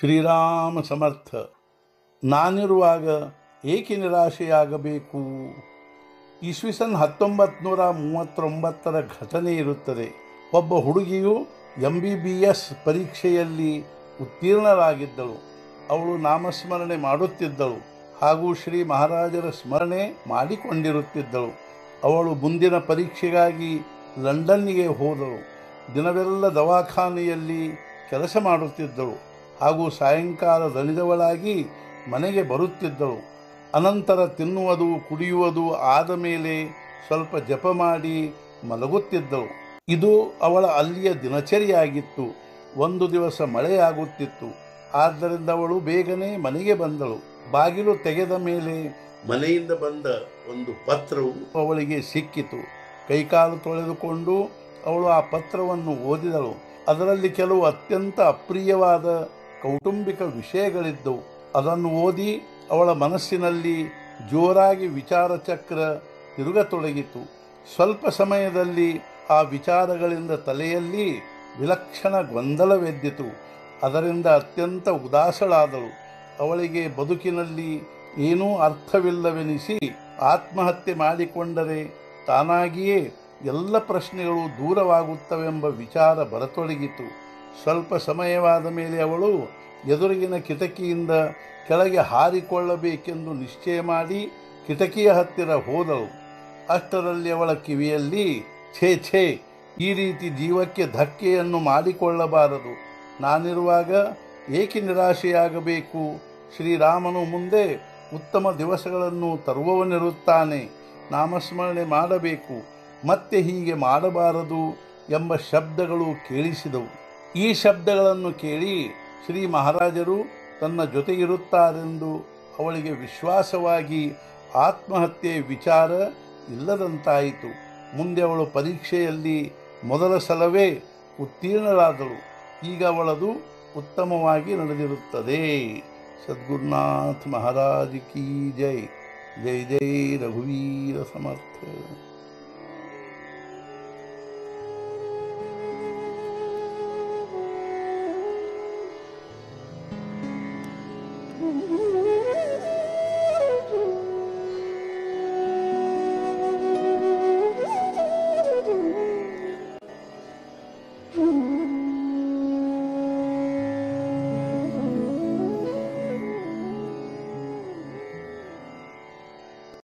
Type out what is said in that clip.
ಶ್ರೀರಾಮ ಸಮರ್ಥ ನಾನಿರುವಾಗ ಏಕೆ ನಿರಾಶೆಯಾಗಬೇಕು ಇಸ್ವಿಸನ್ ಹತ್ತೊಂಬತ್ತು ನೂರ ಮೂವತ್ತೊಂಬತ್ತರ ಘಟನೆ ಇರುತ್ತದೆ ಒಬ್ಬ ಹುಡುಗಿಯು ಎಂ ಬಿ ಬಿ ಎಸ್ ಪರೀಕ್ಷೆಯಲ್ಲಿ ಉತ್ತೀರ್ಣರಾಗಿದ್ದಳು ಅವಳು ನಾಮಸ್ಮರಣೆ ಮಾಡುತ್ತಿದ್ದಳು ಹಾಗೂ ಶ್ರೀ ಮಹಾರಾಜರ ಸ್ಮರಣೆ ಮಾಡಿಕೊಂಡಿರುತ್ತಿದ್ದಳು ಅವಳು ಮುಂದಿನ ಪರೀಕ್ಷೆಗಾಗಿ ಲಂಡನ್ನಿಗೆ ಹೋದಳು ದಿನವೆಲ್ಲ ದವಾಖಾನೆಯಲ್ಲಿ ಕೆಲಸ ಮಾಡುತ್ತಿದ್ದಳು ಹಾಗೂ ಸಾಯಂಕಾಲ ದಣಿದವಳಾಗಿ ಮನೆಗೆ ಬರುತ್ತಿದ್ದಳು ಅನಂತರ ತಿನ್ನುವುದು ಕುಡಿಯುವುದು ಆದ ಮೇಲೆ ಸ್ವಲ್ಪ ಜಪ ಮಾಡಿ ಮಲಗುತ್ತಿದ್ದಳು ಇದು ಅವಳ ಅಲ್ಲಿಯ ದಿನಚರಿಯಾಗಿತ್ತು ಒಂದು ದಿವಸ ಮಳೆಯಾಗುತ್ತಿತ್ತು ಆದ್ದರಿಂದ ಅವಳು ಬೇಗನೆ ಮನೆಗೆ ಬಂದಳು ಬಾಗಿಲು ತೆಗೆದ ಮೇಲೆ ಮನೆಯಿಂದ ಬಂದ ಒಂದು ಪತ್ರವು ಅವಳಿಗೆ ಸಿಕ್ಕಿತು ಕೈಕಾಲು ತೊಳೆದುಕೊಂಡು ಅವಳು ಆ ಪತ್ರವನ್ನು ಓದಿದಳು ಅದರಲ್ಲಿ ಕೆಲವು ಅತ್ಯಂತ ಅಪ್ರಿಯವಾದ ಕೌಟುಂಬಿಕ ವಿಷಯಗಳಿದ್ದವು ಅದನ್ನು ಓದಿ ಅವಳ ಮನಸ್ಸಿನಲ್ಲಿ ಜೋರಾಗಿ ವಿಚಾರ ಚಕ್ರ ತಿರುಗತೊಡಗಿತು ಸ್ವಲ್ಪ ಸಮಯದಲ್ಲಿ ಆ ವಿಚಾರಗಳಿಂದ ತಲೆಯಲ್ಲಿ ವಿಲಕ್ಷಣ ಗೊಂದಲವೆದ್ದಿತು ಅದರಿಂದ ಅತ್ಯಂತ ಉದಾಸಳಾದಳು ಅವಳಿಗೆ ಬದುಕಿನಲ್ಲಿ ಏನೂ ಅರ್ಥವಿಲ್ಲವೆನಿಸಿ ಆತ್ಮಹತ್ಯೆ ಮಾಡಿಕೊಂಡರೆ ತಾನಾಗಿಯೇ ಎಲ್ಲ ಪ್ರಶ್ನೆಗಳು ದೂರವಾಗುತ್ತವೆಂಬ ವಿಚಾರ ಬರತೊಡಗಿತು ಸ್ವಲ್ಪ ಸಮಯವಾದ ಮೇಲೆ ಅವಳು ಎದುರಿಗಿನ ಕಿಟಕಿಯಿಂದ ಕೆಳಗೆ ಹಾರಿಕೊಳ್ಳಬೇಕೆಂದು ನಿಶ್ಚಯ ಮಾಡಿ ಕಿಟಕಿಯ ಹತ್ತಿರ ಹೋದಳು ಅಷ್ಟರಲ್ಲಿ ಅವಳ ಕಿವಿಯಲ್ಲಿ ಛೇ ಛೇ ಈ ರೀತಿ ಜೀವಕ್ಕೆ ಧಕ್ಕೆಯನ್ನು ಮಾಡಿಕೊಳ್ಳಬಾರದು ನಾನಿರುವಾಗ ಏಕೆ ನಿರಾಶೆಯಾಗಬೇಕು ಶ್ರೀರಾಮನು ಮುಂದೆ ಉತ್ತಮ ದಿವಸಗಳನ್ನು ತರುವವನಿರುತ್ತಾನೆ ನಾಮಸ್ಮರಣೆ ಮಾಡಬೇಕು ಮತ್ತೆ ಹೀಗೆ ಮಾಡಬಾರದು ಎಂಬ ಶಬ್ದಗಳು ಕೇಳಿಸಿದವು ಈ ಶಬ್ದಗಳನ್ನು ಕೇಳಿ ಶ್ರೀ ಮಹಾರಾಜರು ತನ್ನ ಜೊತೆಗಿರುತ್ತಾರೆಂದು ಅವಳಿಗೆ ವಿಶ್ವಾಸವಾಗಿ ಆತ್ಮಹತ್ಯೆ ವಿಚಾರ ಇಲ್ಲದಂತಾಯಿತು ಮುಂದೆ ಅವಳು ಪರೀಕ್ಷೆಯಲ್ಲಿ ಮೊದಲ ಸಲವೇ ಉತ್ತೀರ್ಣರಾದಳು ಈಗ ಅವಳದು ಉತ್ತಮವಾಗಿ ನಡೆದಿರುತ್ತದೆ ಸದ್ಗುರುನಾಥ ಮಹಾರಾಜ್ ಕಿ ಜೈ ಜೈ ಜೈ ರಘುವೀರ ಸಮರ್ಥ